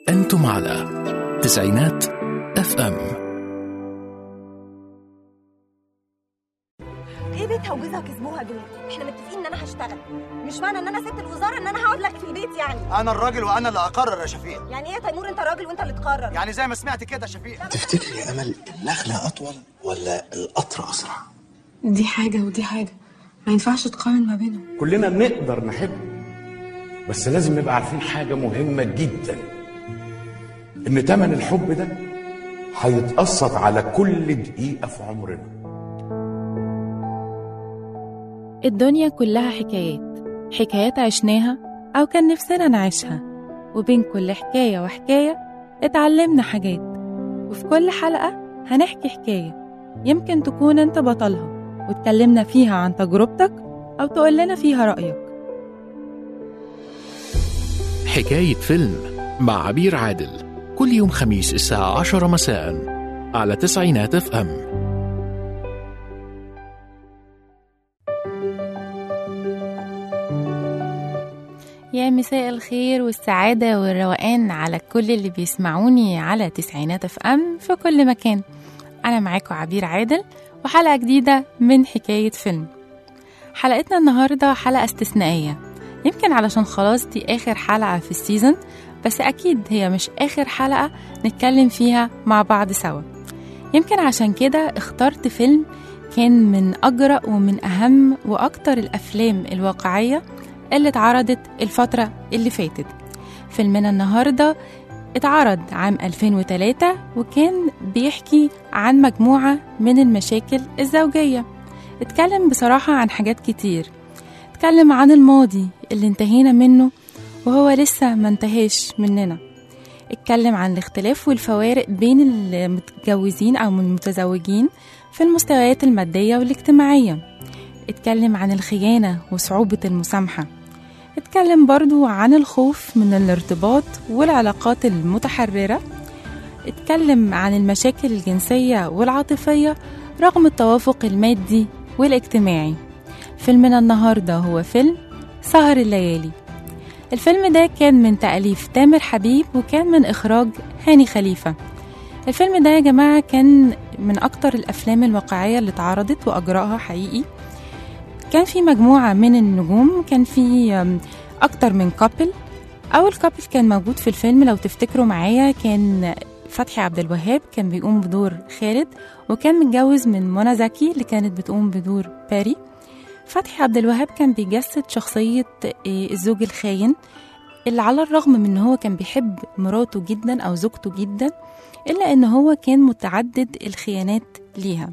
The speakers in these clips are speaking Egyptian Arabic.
أنتم على تسعينات اف ام ايه بيتها وجوزها كسبوها دول احنا متفقين ان انا هشتغل مش معنى ان انا سبت الوزاره ان انا هقعد لك في البيت يعني انا الراجل وانا اللي اقرر يا شفيق يعني ايه يا تيمور انت راجل وانت اللي تقرر يعني زي ما سمعت كده يا شفيق تفتكري يا امل النخله اطول ولا القطر اسرع دي حاجة ودي حاجة ما ينفعش تقارن ما بينهم كلنا نقدر نحب بس لازم نبقى عارفين حاجة مهمة جدا إن تمن الحب ده هيتقسط على كل دقيقة في عمرنا الدنيا كلها حكايات حكايات عشناها أو كان نفسنا نعيشها وبين كل حكاية وحكاية اتعلمنا حاجات وفي كل حلقة هنحكي حكاية يمكن تكون انت بطلها واتكلمنا فيها عن تجربتك أو تقولنا فيها رأيك حكاية فيلم مع عبير عادل كل يوم خميس الساعة عشرة مساء على تسعينات اف ام يا مساء الخير والسعادة والروقان على كل اللي بيسمعوني على تسعينات اف ام في كل مكان أنا معاكم عبير عادل وحلقة جديدة من حكاية فيلم حلقتنا النهاردة حلقة استثنائية يمكن علشان خلاص دي آخر حلقة في السيزون بس أكيد هي مش آخر حلقة نتكلم فيها مع بعض سوا يمكن عشان كده اخترت فيلم كان من أجرأ ومن أهم وأكتر الأفلام الواقعية اللي اتعرضت الفترة اللي فاتت فيلمنا النهاردة اتعرض عام 2003 وكان بيحكي عن مجموعة من المشاكل الزوجية اتكلم بصراحة عن حاجات كتير اتكلم عن الماضي اللي انتهينا منه وهو لسه ما انتهاش مننا اتكلم عن الاختلاف والفوارق بين المتجوزين أو المتزوجين في المستويات المادية والاجتماعية اتكلم عن الخيانة وصعوبة المسامحة اتكلم برضو عن الخوف من الارتباط والعلاقات المتحررة اتكلم عن المشاكل الجنسية والعاطفية رغم التوافق المادي والاجتماعي فيلمنا النهاردة هو فيلم سهر الليالي الفيلم ده كان من تأليف تامر حبيب وكان من إخراج هاني خليفة الفيلم ده يا جماعة كان من أكتر الأفلام الواقعية اللي اتعرضت وأجراها حقيقي كان في مجموعة من النجوم كان في أكتر من كابل أول كابل كان موجود في الفيلم لو تفتكروا معايا كان فتحي عبد الوهاب كان بيقوم بدور خالد وكان متجوز من منى زكي اللي كانت بتقوم بدور باري فتحي عبد الوهاب كان بيجسد شخصية الزوج الخاين اللي على الرغم من ان هو كان بيحب مراته جدا او زوجته جدا الا ان هو كان متعدد الخيانات ليها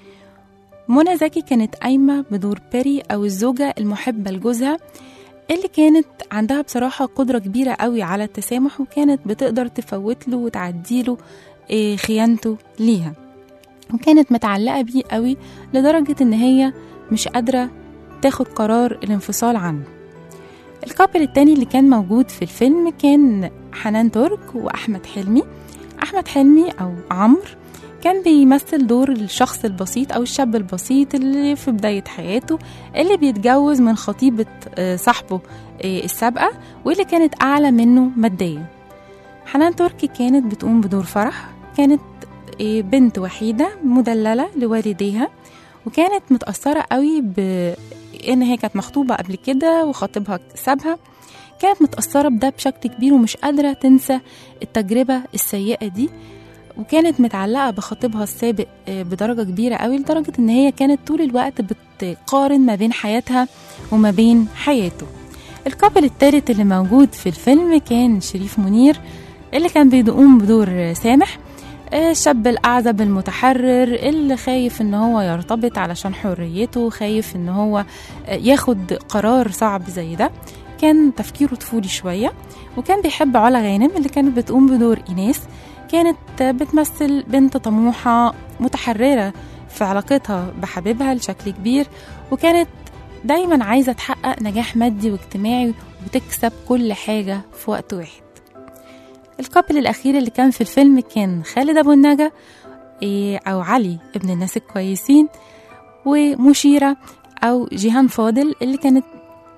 منى زكي كانت قايمة بدور بيري أو الزوجة المحبة لجوزها اللي كانت عندها بصراحة قدرة كبيرة قوي على التسامح وكانت بتقدر تفوت له وتعديله خيانته ليها وكانت متعلقة بيه قوي لدرجة إن هي مش قادرة تاخد قرار الانفصال عنه الكابل التاني اللي كان موجود في الفيلم كان حنان ترك وأحمد حلمي أحمد حلمي أو عمرو كان بيمثل دور الشخص البسيط أو الشاب البسيط اللي في بداية حياته اللي بيتجوز من خطيبة صاحبه السابقة واللي كانت أعلى منه ماديا حنان تركي كانت بتقوم بدور فرح كانت بنت وحيدة مدللة لوالديها وكانت متأثرة قوي بإن هي كانت مخطوبة قبل كده وخطيبها سابها كانت متأثرة بده بشكل كبير ومش قادرة تنسى التجربة السيئة دي وكانت متعلقة بخطيبها السابق بدرجة كبيرة قوي لدرجة إن هي كانت طول الوقت بتقارن ما بين حياتها وما بين حياته الكابل التالت اللي موجود في الفيلم كان شريف منير اللي كان بيقوم بدور سامح الشاب الأعزب المتحرر اللي خايف إن هو يرتبط علشان حريته خايف إن هو ياخد قرار صعب زي ده كان تفكيره طفولي شوية وكان بيحب علا غانم اللي كانت بتقوم بدور إيناس كانت بتمثل بنت طموحة متحررة في علاقتها بحبيبها لشكل كبير وكانت دايما عايزة تحقق نجاح مادي واجتماعي وتكسب كل حاجة في وقت واحد الكابل الأخير اللي كان في الفيلم كان خالد أبو النجا أو علي ابن الناس الكويسين ومشيرة أو جيهان فاضل اللي كانت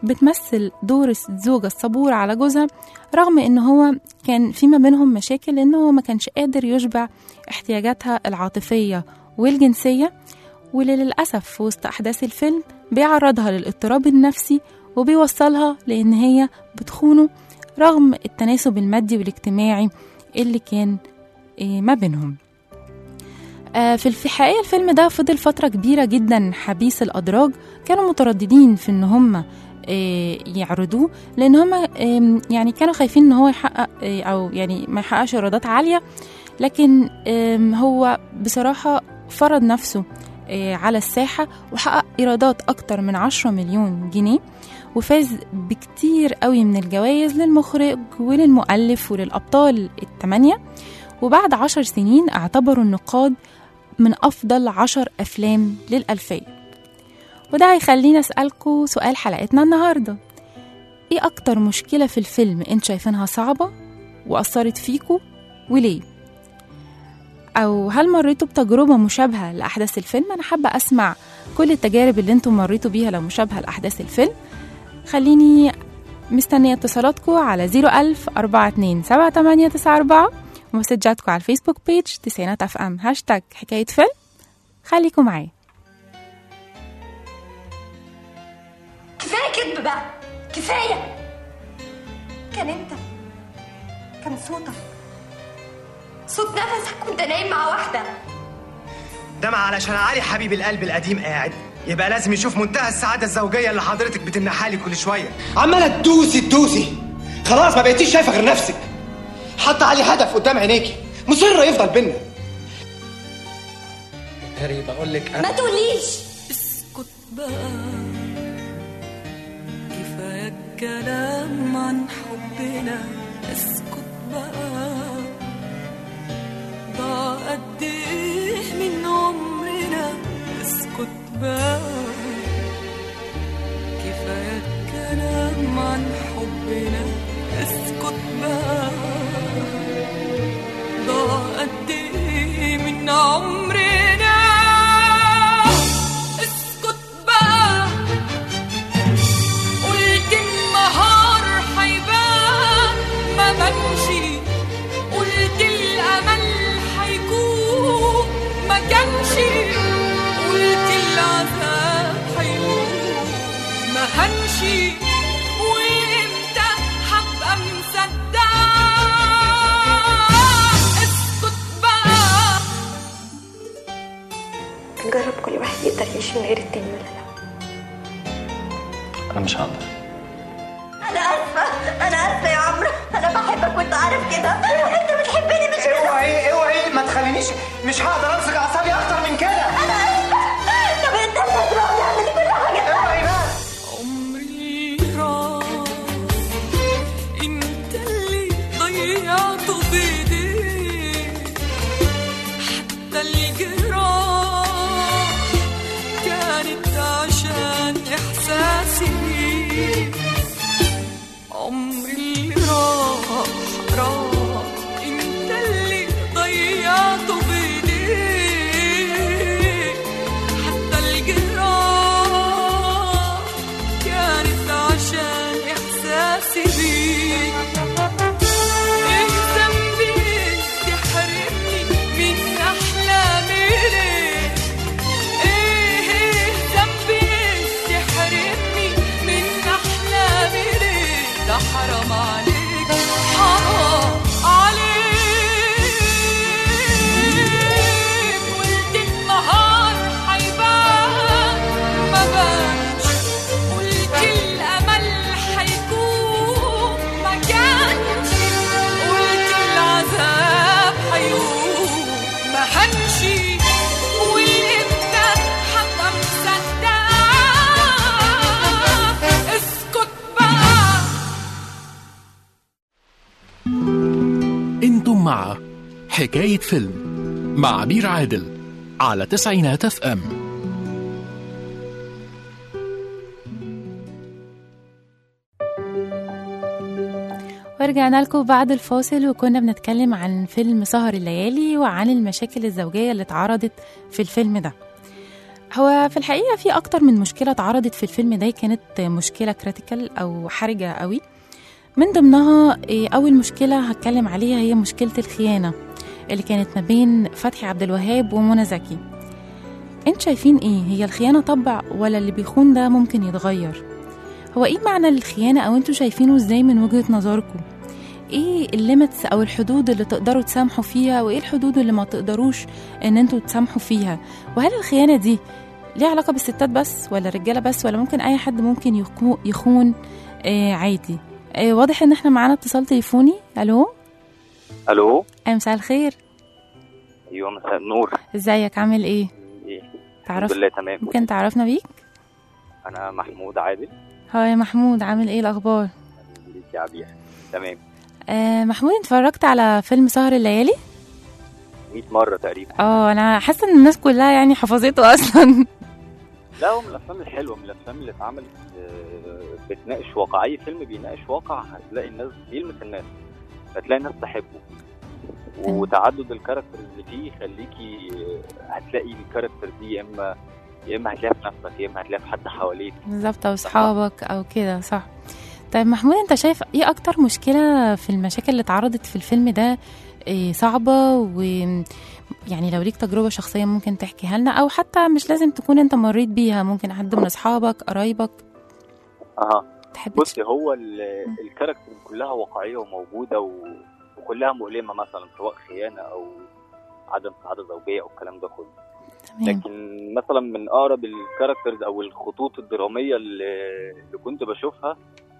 بتمثل دور الزوجة الصبورة على جوزها رغم ان هو كان في ما بينهم مشاكل لان هو ما كانش قادر يشبع احتياجاتها العاطفية والجنسية وللأسف في وسط أحداث الفيلم بيعرضها للاضطراب النفسي وبيوصلها لأن هي بتخونه رغم التناسب المادي والاجتماعي اللي كان إيه، ما بينهم آه، في في الحقيقة الفيلم ده فضل فترة كبيرة جدا حبيس الأدراج كانوا مترددين في إن هم آه، يعرضوه لأن هم آم، يعني كانوا خايفين إن هو يحقق آه، أو يعني ما يحققش إيرادات عالية لكن آم، هو بصراحة فرض نفسه آه، على الساحة وحقق إيرادات أكتر من 10 مليون جنيه وفاز بكتير قوي من الجوائز للمخرج وللمؤلف وللأبطال الثمانية وبعد عشر سنين اعتبروا النقاد من أفضل عشر أفلام للألفية وده هيخلينا أسألكوا سؤال حلقتنا النهاردة إيه أكتر مشكلة في الفيلم أنت شايفينها صعبة وأثرت فيكوا وليه؟ أو هل مريتوا بتجربة مشابهة لأحداث الفيلم؟ أنا حابة أسمع كل التجارب اللي انتم مريتوا بيها لو مشابهة لأحداث الفيلم خليني مستنية اتصالاتكم على 01000 42 7894 ومسجاتكم على الفيسبوك بيج تسعينات اف ام هاشتاج حكاية فيلم خليكم معايا كفايه كذب بقى كفايه كان انت كان صوتك صوت نفسك وانت نايم مع واحده ده ما علشان علي حبيب القلب القديم قاعد يبقى لازم يشوف منتهى السعاده الزوجيه اللي حضرتك بتمنحها لي كل شويه عماله تدوسي تدوسي خلاص ما بقيتيش شايفه غير نفسك حط علي هدف قدام عينيكي مصره يفضل بينا هاري بقول لك ما تقوليش اسكت بقى كفاية كلام عن حبنا اسكت بقى ضاع قد ايه من عمرنا اسكت بقى كفاية كلام عن حبنا اسكت بقى ضاع قد ايه من عمرنا اسكت بقى قلت النهار حيبان ما بمشي قلت الامل حيكون ما كانش قلت العذاب حيكون ما هنشي وامتى هبقى مصدقه اسكت بقى نجرب كل واحد يقدر يعيش من غير التاني ولا لا انا مش هقدر انا اسفه انا اسفه يا عمرو انا بحبك وانت عارف كده انت بتحبني مش كده اوعي اوعي ما تخلينيش مش هقدر امسك اعصابي اكتر من كده انا اسفه طب انت هتروح تعمل كل حاجه اوعي بقى عمري راح انت اللي ضيعته بايديك حتى الجراح كانت عشان احساسي بيك عمري اللي راح راح انت اللي ضيعته بايديك حتى الجراح كانت عشان احساسي بيك ايه ذنبي تحرمني من احلامي ليه ايه ايه ذنبي تحرمني من احلامي ليه ده حرام عليك حرام عليك قلت النهار حيبان ما بانش قلت الامل حيكون ما كانش قلت العذاب حيوم ما هنشي وامتى حبقى مصدقه اسكت بقى انتم مع حكاية فيلم مع عبير عادل على تسعينات اف ام ورجعنا لكم بعد الفاصل وكنا بنتكلم عن فيلم سهر الليالي وعن المشاكل الزوجية اللي اتعرضت في الفيلم ده هو في الحقيقة في أكتر من مشكلة اتعرضت في الفيلم ده كانت مشكلة كريتيكال أو حرجة قوي من ضمنها إيه، أول مشكلة هتكلم عليها هي مشكلة الخيانة اللي كانت ما بين فتحي عبد الوهاب ومنى زكي انت شايفين ايه هي الخيانة طبع ولا اللي بيخون ده ممكن يتغير هو ايه معنى الخيانة او انتوا شايفينه ازاي من وجهة نظركم ايه الليميتس او الحدود اللي تقدروا تسامحوا فيها وايه الحدود اللي ما تقدروش ان انتوا تسامحوا فيها وهل الخيانة دي ليها علاقة بالستات بس ولا الرجالة بس ولا ممكن اي حد ممكن يخو- يخون آه عادي آه واضح ان احنا معانا اتصال تليفوني الو الو آه مساء الخير ايوه مساء النور ازيك عامل ايه ايه تعرف الحمد لله تمام ممكن تعرفنا بيك انا محمود عادل هاي يا محمود عامل ايه الاخبار ليك يا عبير تمام آه محمود اتفرجت على فيلم سهر الليالي 100 مره تقريبا اه انا حاسه ان الناس كلها يعني حفظته اصلا لا هو من الافلام الحلوه من الافلام اللي اتعملت آه، بتناقش واقع اي فيلم بيناقش واقع هتلاقي الناس بيلمس الناس هتلاقي الناس تحبه وتعدد الكاركترز اللي فيه يخليكي آه، هتلاقي الكاركتر دي يا اما يا اما هتلاقيها في نفسك يا اما هتلاقيها في حد حواليك بالظبط او اصحابك او كده صح طيب محمود انت شايف ايه اكتر مشكله في المشاكل اللي اتعرضت في الفيلم ده إيه صعبه و يعني لو ليك تجربه شخصيه ممكن تحكيها لنا او حتى مش لازم تكون انت مريت بيها ممكن حد من اصحابك قرايبك اها تحب بصي هو ال- الكاركتر كلها واقعيه وموجوده و... وكلها مؤلمه مثلا سواء خيانه او عدم سعاده زوجيه او الكلام ده كله تمام لكن مثلا من اقرب الكاركترز او الخطوط الدراميه اللي, اللي كنت بشوفها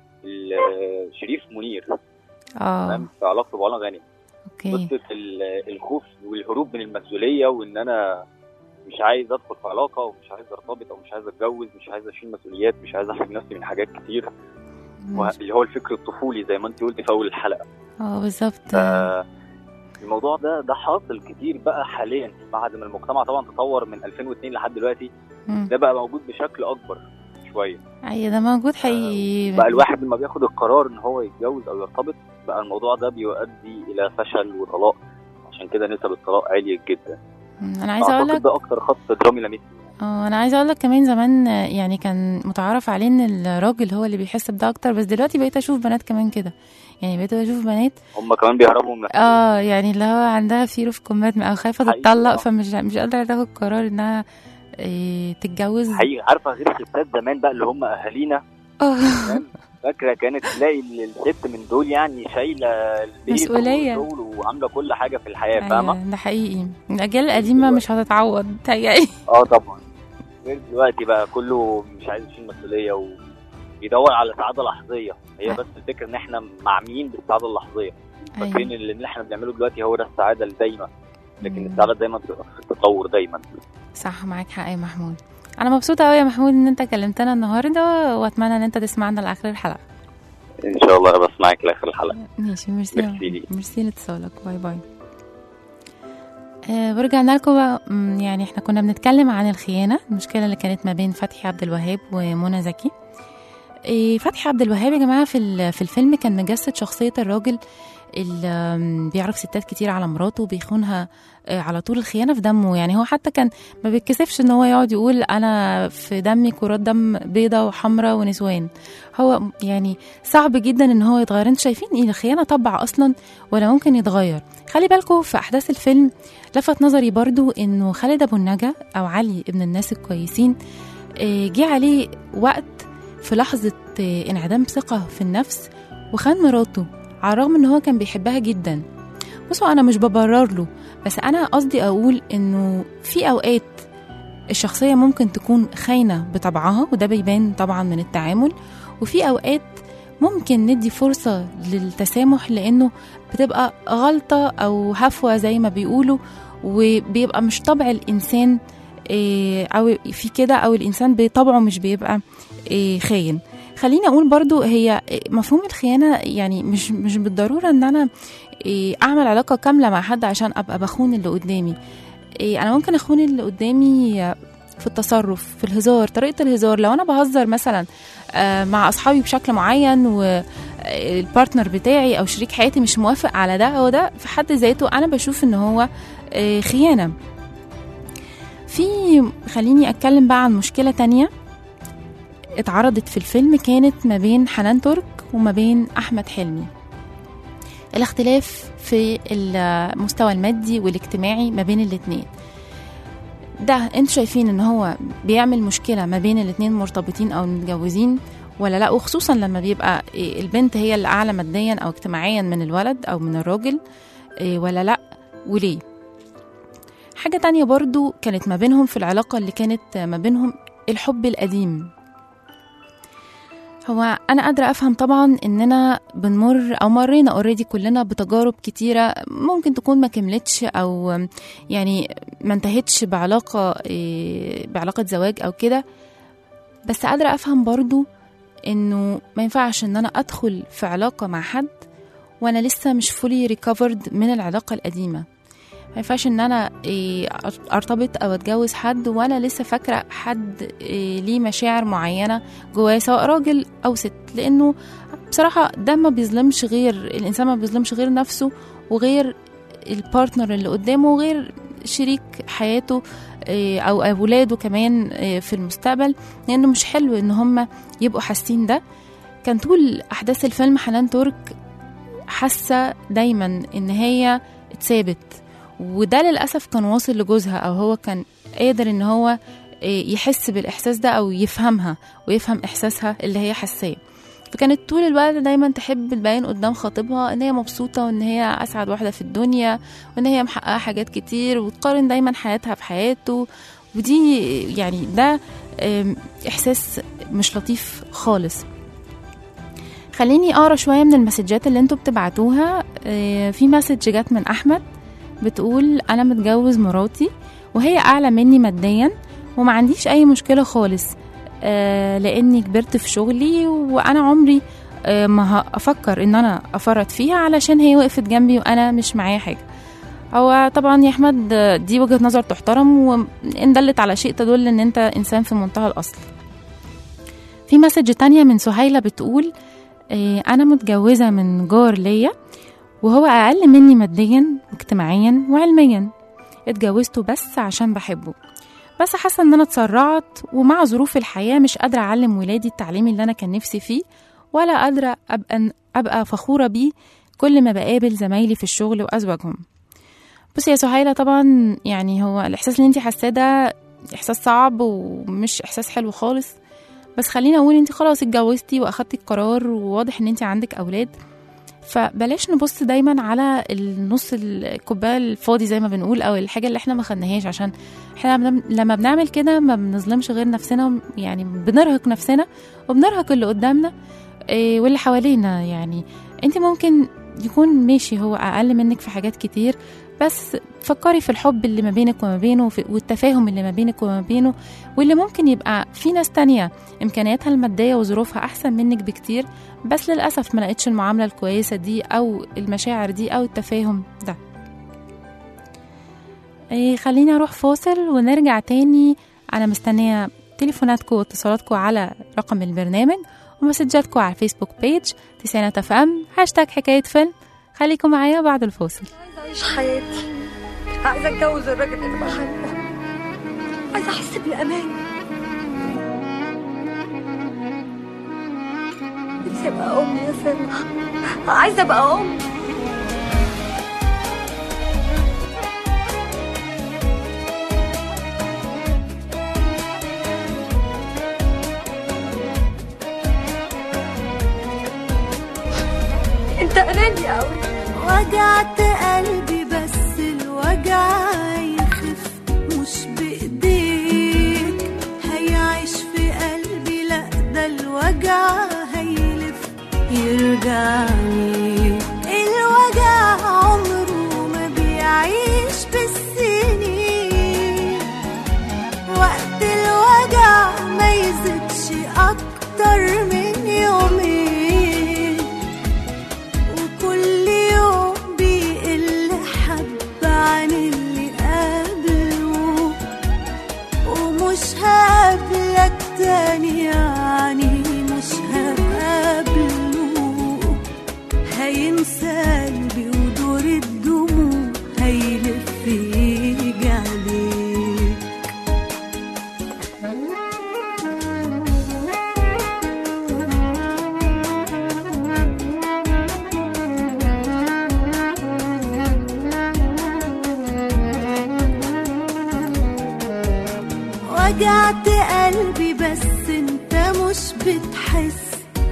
ال- شريف منير اه تمام في علاقته بعلا غانم اوكي قصه ال- الخوف والهروب من المسؤوليه وان انا مش عايز ادخل في علاقه ومش عايز ارتبط او مش عايز اتجوز مش عايز اشيل مسؤوليات مش عايز احرم نفسي من حاجات كتير وه- اللي هو الفكر الطفولي زي ما انت قلتي في اول الحلقه اه بالظبط ف- الموضوع ده ده حاصل كتير بقى حاليا بعد ما المجتمع طبعا تطور من 2002 لحد دلوقتي مم. ده بقى موجود بشكل اكبر شويه ايوه ده موجود حقيقي بقى الواحد لما بياخد القرار ان هو يتجوز او يرتبط بقى الموضوع ده بيؤدي الى فشل وطلاق عشان كده نسب الطلاق عالية جدا مم، انا عايزه اقول أعتقد لك ده اكتر خط درامي لمسني اه انا عايزه اقول لك كمان زمان آه، يعني كان متعارف عليه ان الراجل هو اللي بيحس بده اكتر بس دلوقتي بقيت اشوف بنات كمان كده يعني بقيت اشوف بنات هم كمان بيهربوا من اه يعني اللي هو عندها فير اوف كوميتمنت او خايفه حقيقي، تتطلق آه. فمش مش قادره تاخد قرار انها إيه تتجوز حقيقي عارفه غير الستات زمان بقى اللي هم اهالينا اه فاكره كانت تلاقي ال- الست من دول يعني شايله البيت مسؤولية. والشغل وعامله كل حاجه في الحياه فاهمه ايوه ده حقيقي الاجيال القديمه مش هتتعوض تهيألي اه طبعا غير دلوقتي بقى كله مش عايز يشيل مسؤوليه وبيدور على سعاده لحظيه هي بس الفكره ان احنا معميين بالسعاده اللحظيه فاكرين ان اللي احنا بنعمله دلوقتي هو ده السعاده الدايمه لكن السعاده دايما بتبقى في التطور دايما صح معاك حق يا محمود انا مبسوطه قوي يا محمود ان انت كلمتنا النهارده واتمنى ان انت تسمعنا لاخر الحلقه ان شاء الله بسمعك لاخر الحلقه ماشي ميرسي ميرسي ليك. ميرسي لاتصالك باي باي آه ورجعنا لكم بقى مم، يعني احنا كنا بنتكلم عن الخيانة المشكلة اللي كانت ما بين فتحي عبد الوهاب ومنى زكي آه فتحي عبد الوهاب يا جماعة في ال- في الفيلم كان مجسد شخصية الراجل اللي آم، بيعرف ستات كتير على مراته وبيخونها آه، على طول الخيانة في دمه يعني هو حتى كان ما بيتكسفش ان هو يقعد يقول انا في دمي كرات دم بيضة وحمراء ونسوان هو يعني صعب جدا ان هو يتغير انتوا شايفين ايه الخيانة طبع اصلا ولا ممكن يتغير خلي بالكم في احداث الفيلم لفت نظري برضو انه خالد ابو النجا او علي ابن الناس الكويسين آه، جه عليه وقت في لحظة آه، انعدام ثقة في النفس وخان مراته على الرغم ان هو كان بيحبها جدا بصوا انا مش ببرر له بس انا قصدي اقول انه في اوقات الشخصية ممكن تكون خاينة بطبعها وده بيبان طبعا من التعامل وفي اوقات ممكن ندي فرصة للتسامح لانه بتبقى غلطة او هفوة زي ما بيقولوا وبيبقى مش طبع الانسان إيه، او في كده او الانسان بطبعه مش بيبقى إيه، خاين خليني اقول برضو هي مفهوم الخيانه يعني مش مش بالضروره ان انا إيه، اعمل علاقه كامله مع حد عشان ابقى بخون اللي قدامي إيه، انا ممكن اخون اللي قدامي في التصرف في الهزار طريقه الهزار لو انا بهزر مثلا آه، مع اصحابي بشكل معين والبارتنر بتاعي او شريك حياتي مش موافق على ده هو ده في حد ذاته انا بشوف ان هو آه، خيانه في خليني اتكلم بقى عن مشكله تانية اتعرضت في الفيلم كانت ما بين حنان ترك وما بين احمد حلمي الاختلاف في المستوى المادي والاجتماعي ما بين الاتنين ده انتوا شايفين ان هو بيعمل مشكله ما بين الاتنين مرتبطين او متجوزين ولا لا وخصوصا لما بيبقى إيه البنت هي اللي اعلى ماديا او اجتماعيا من الولد او من الراجل إيه ولا لا وليه حاجة تانية برضو كانت ما بينهم في العلاقة اللي كانت ما بينهم الحب القديم هو أنا قادرة أفهم طبعا إننا بنمر أو مرينا اوريدي كلنا بتجارب كتيرة ممكن تكون ما كملتش أو يعني ما انتهتش بعلاقة إيه، بعلاقة زواج أو كده بس قادرة أفهم برضو إنه ما ينفعش إن أنا أدخل في علاقة مع حد وأنا لسه مش فولي ريكفرد من العلاقة القديمة ما ينفعش ان انا إيه، ارتبط او اتجوز حد وانا لسه فاكره حد إيه، ليه مشاعر معينه جواه سواء راجل او ست لانه بصراحه ده ما بيظلمش غير الانسان ما بيظلمش غير نفسه وغير البارتنر اللي قدامه وغير شريك حياته إيه، او اولاده كمان إيه، في المستقبل لانه مش حلو ان هم يبقوا حاسين ده كان طول احداث الفيلم حنان ترك حاسه دايما ان هي اتثابت وده للأسف كان واصل لجوزها أو هو كان قادر إن هو إيه، يحس بالإحساس ده أو يفهمها ويفهم إحساسها اللي هي حاساه فكانت طول الوقت دايما تحب تبين قدام خطيبها ان هي مبسوطة وان هي اسعد واحدة في الدنيا وان هي محققة حاجات كتير وتقارن دايما حياتها بحياته ودي يعني ده آم، احساس مش لطيف خالص خليني اقرا شوية من المسجات اللي انتوا بتبعتوها آه، في مسج جت من احمد بتقول انا متجوز مراتي وهي اعلى مني ماديا وما عنديش اي مشكله خالص آه لاني كبرت في شغلي وانا عمري آه ما هفكر ان انا افرط فيها علشان هي وقفت جنبي وانا مش معايا حاجه هو طبعا يا احمد آه، دي وجهه نظر تحترم وان دلت على شيء تدل ان انت انسان في منتهى الاصل في مسج تانية من سهيلة بتقول آه، أنا متجوزة من جار ليا وهو أقل مني ماديا واجتماعيا وعلميا اتجوزته بس عشان بحبه بس حاسة ان انا اتسرعت ومع ظروف الحياة مش قادرة اعلم ولادي التعليم اللي انا كان نفسي فيه ولا قادرة ابقى ابقى فخورة بيه كل ما بقابل زمايلي في الشغل وازواجهم بصي يا سهيلة طبعا يعني هو الاحساس اللي انت حاساه ده احساس صعب ومش احساس حلو خالص بس خليني اقول انت خلاص اتجوزتي واخدتي القرار وواضح ان انت عندك اولاد فبلاش نبص دايما على النص الكوبايه الفاضي زي ما بنقول او الحاجه اللي احنا ما خدناهاش عشان احنا بنعم- لما بنعمل كده ما بنظلمش غير نفسنا يعني بنرهق نفسنا وبنرهق اللي قدامنا إيه، واللي حوالينا يعني انت ممكن يكون ماشي هو اقل منك في حاجات كتير بس فكري في الحب اللي ما بينك وما بينه وفي- والتفاهم اللي ما بينك وما بينه واللي ممكن يبقى في ناس تانية إمكانياتها المادية وظروفها أحسن منك بكتير بس للأسف ما لقيتش المعاملة الكويسة دي أو المشاعر دي أو التفاهم ده إيه خليني أروح فاصل ونرجع تاني أنا مستنية تليفوناتكم واتصالاتكم على رقم البرنامج ومسجاتكم على الفيسبوك بيج تسعينات اف ام هاشتاج حكاية فيلم خليكم معايا بعد الفاصل عايزة أعيش حياتي عايزة أتجوز الراجل اللي بحبه عايزة أحس بالأمان نفسي أبقى أم يا سلمى عايزة أبقى أم أنت أناني أوي وجعت قلبي بس الوجع يخف مش بإيديك هيعيش في قلبي لا ده الوجع هيلف يرجع ليك الوجع عمره ما بيعيش بالسنين وقت الوجع ما يزيدش أكتر من يومين وكل يوم بيقل حبة عن اللي قبله ومش هقابلك تاني يعني مش هقابله هينسى قلبي ودور الدموع هيلف يجي عليك وجعت قلبي بس انت مش بتحس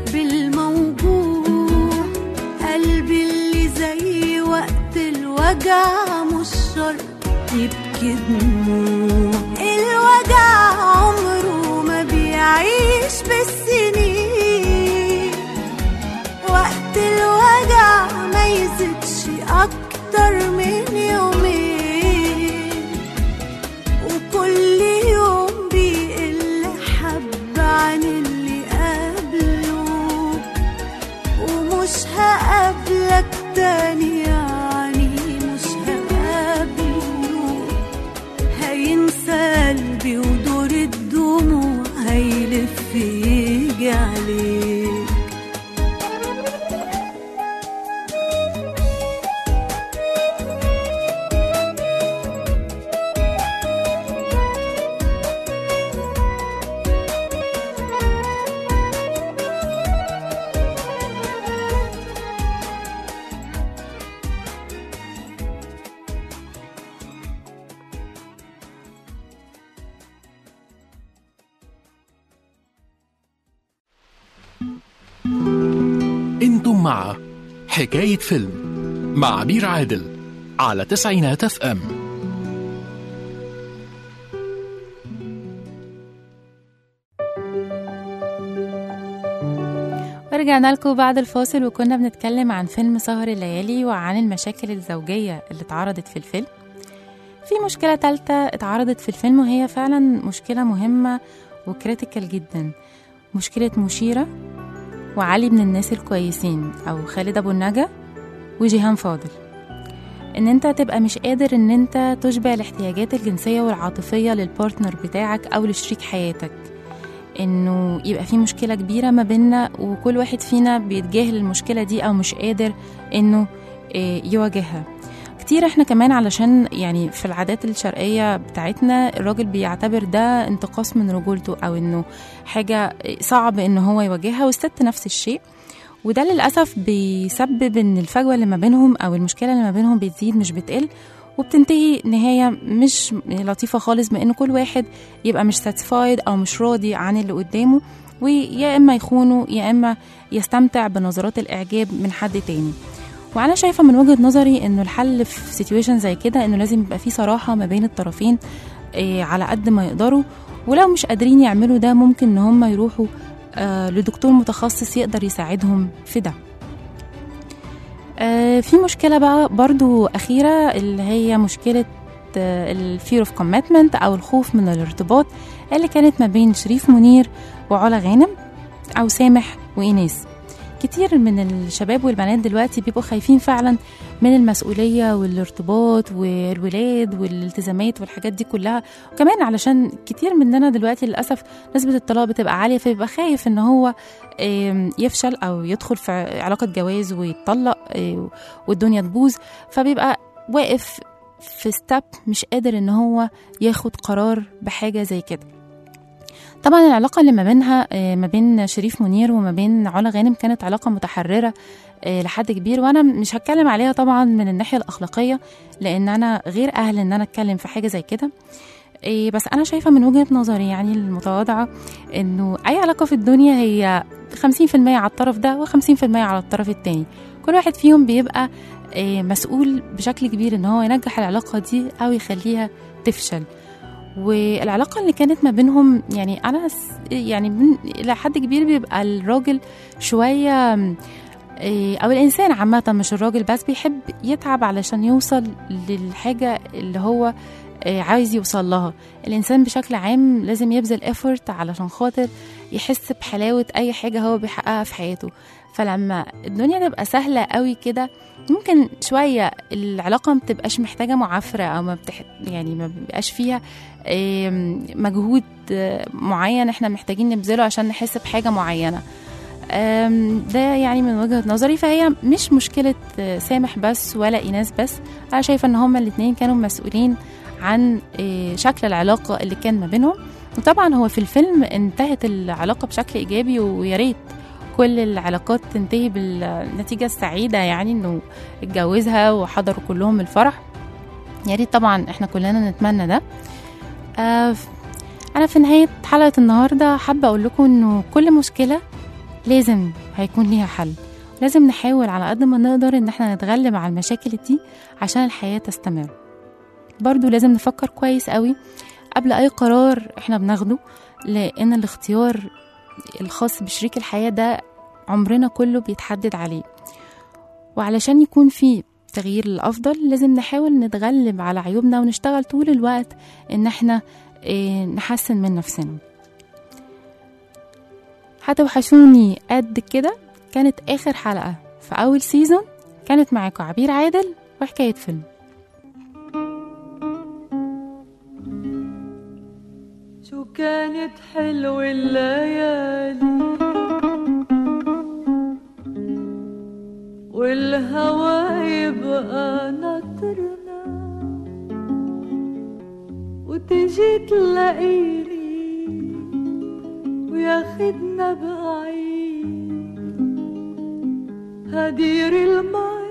بالموجوع قلبي اللي زي وقت الوجع مش شرط يبكي دموع الوجع عمره ما بيعيش بالسنين وقت الوجع ما يزيدش اكتر من يومين وكل يوم بيقل حب عن اللي قبله ومش هقابلك تاني يعني مش هقابله هينسى قلبي ودور الدموع هيلف يجي عليك انتم مع حكاية فيلم مع عبير عادل على تسعينات اف ام ورجعنا لكم بعد الفاصل وكنا بنتكلم عن فيلم سهر الليالي وعن المشاكل الزوجية اللي اتعرضت في الفيلم في مشكلة تالتة اتعرضت في الفيلم وهي فعلا مشكلة مهمة وكريتيكال جدا مشكلة مشيرة وعلي من الناس الكويسين أو خالد أبو النجا وجيهان فاضل ان انت تبقى مش قادر ان انت تشبع الاحتياجات الجنسية والعاطفية للبارتنر بتاعك أو لشريك حياتك انه يبقى في مشكله كبيره ما بيننا وكل واحد فينا بيتجاهل المشكله دي او مش قادر انه آه، يواجهها كتير احنا كمان علشان يعني في العادات الشرقيه بتاعتنا الراجل بيعتبر ده انتقاص من رجولته او انه حاجه صعب ان هو يواجهها والست نفس الشيء وده للاسف بيسبب ان الفجوه اللي ما بينهم او المشكله اللي ما بينهم بتزيد مش بتقل وبتنتهي نهايه مش لطيفه خالص بان كل واحد يبقى مش ساتسفايد او مش راضي عن اللي قدامه ويا اما يخونه يا اما يستمتع بنظرات الاعجاب من حد تاني وانا شايفه من وجهه نظري انه الحل في سيتويشن زي كده انه لازم يبقى في صراحه ما بين الطرفين إيه على قد ما يقدروا ولو مش قادرين يعملوا ده ممكن ان هم يروحوا آه لدكتور متخصص يقدر يساعدهم في ده آه في مشكلة بقى برضو أخيرة اللي هي مشكلة الفير اوف كوميتمنت أو الخوف من الارتباط اللي كانت ما بين شريف منير وعلا غانم أو سامح وإيناس كتير من الشباب والبنات دلوقتي بيبقوا خايفين فعلا من المسؤولية والارتباط والولاد والالتزامات والحاجات دي كلها وكمان علشان كتير مننا دلوقتي للأسف نسبة الطلاق بتبقى عالية فبيبقى خايف ان هو آم، يفشل او يدخل في علاقة جواز ويتطلق آه، والدنيا تبوظ فبيبقى واقف في ستاب مش قادر ان هو ياخد قرار بحاجة زي كده طبعا العلاقة اللي ما بينها آه، ما بين شريف منير وما بين علا غانم كانت علاقة متحررة آه، لحد كبير وانا مش هتكلم عليها طبعا من الناحية الأخلاقية لأن أنا غير أهل إن أنا أتكلم في حاجة زي كده إيه بس أنا شايفة من وجهة نظري يعني المتواضعة إنه أي علاقة في الدنيا هي 50% على الطرف ده و50% على الطرف التاني كل واحد فيهم بيبقى إيه مسؤول بشكل كبير إن هو ينجح العلاقة دي أو يخليها تفشل والعلاقة اللي كانت ما بينهم يعني أنا س- يعني من إلى حد كبير بيبقى الراجل شوية إيه، أو الإنسان عامة مش الراجل بس بيحب يتعب علشان يوصل للحاجة اللي هو إيه، عايز يوصل لها الإنسان بشكل عام لازم يبذل effort علشان خاطر يحس بحلاوة أي حاجة هو بيحققها في حياته فلما الدنيا تبقى سهلة قوي كده ممكن شوية العلاقة ما بتبقاش محتاجة معافرة أو ما بتح... يعني ما بيبقاش فيها آم، مجهود آه، معين احنا محتاجين نبذله عشان نحس بحاجة معينة آم، ده يعني من وجهة نظري فهي مش مشكلة آه، سامح بس ولا إيناس بس أنا شايفة إن هما الاتنين كانوا مسؤولين عن آه، شكل العلاقة اللي كان ما بينهم وطبعا هو في الفيلم انتهت العلاقة بشكل إيجابي ويا ريت كل العلاقات تنتهي بالنتيجة السعيدة يعني إنه اتجوزها وحضروا كلهم الفرح يا ريت طبعا احنا كلنا نتمنى ده آه انا في نهايه حلقه النهارده حابه اقول لكم انه كل مشكله لازم هيكون ليها حل لازم نحاول على قد ما نقدر ان احنا نتغلب على المشاكل دي عشان الحياه تستمر برضو لازم نفكر كويس قوي قبل اي قرار احنا بناخده لان الاختيار الخاص بشريك الحياه ده عمرنا كله بيتحدد عليه وعلشان يكون في تغيير للأفضل لازم نحاول نتغلب على عيوبنا ونشتغل طول الوقت إن احنا إيه نحسن من نفسنا هتوحشوني قد كده كانت آخر حلقة في أول سيزون كانت معاكم عبير عادل وحكاية فيلم شو كانت حلوة الليالي والهوى يبقى ناطرنا وتجي تلاقيني وياخدنا بعيد هدير المي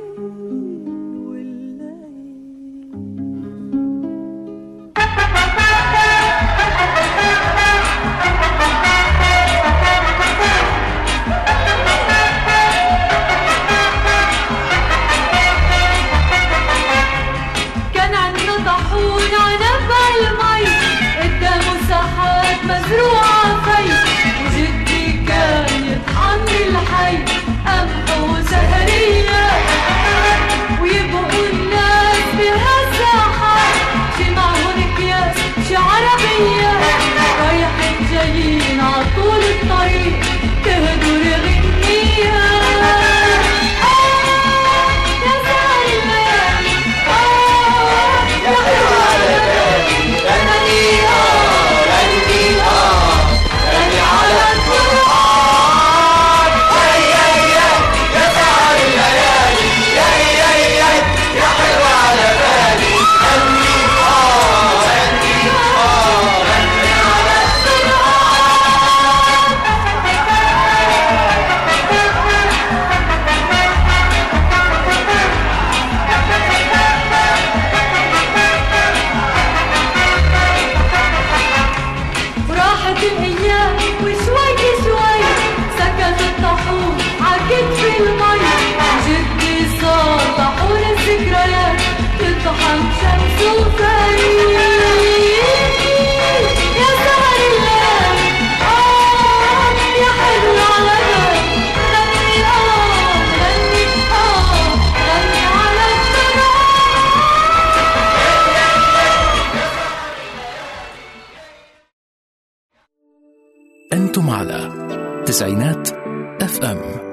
كان عندنا طاحون عنب المي قدامه ساحات مزروعة في وجدي كان يطحن الحي قمح وسهرية ويبقوا الناس بهالساحات شي معهن اكياس شي عربية رايحين جايين عطول الطريق تهدر غنية يا زلمة وراحت الايام وشوي شوي سكت الطاحون عكت في المي جدي صار طاحون الذكريات تطحن شمس وفريق يا سهر الليل آه يا حلو العلامات غني آه غني آه غني على التراب أنتم على تسعينات اف ام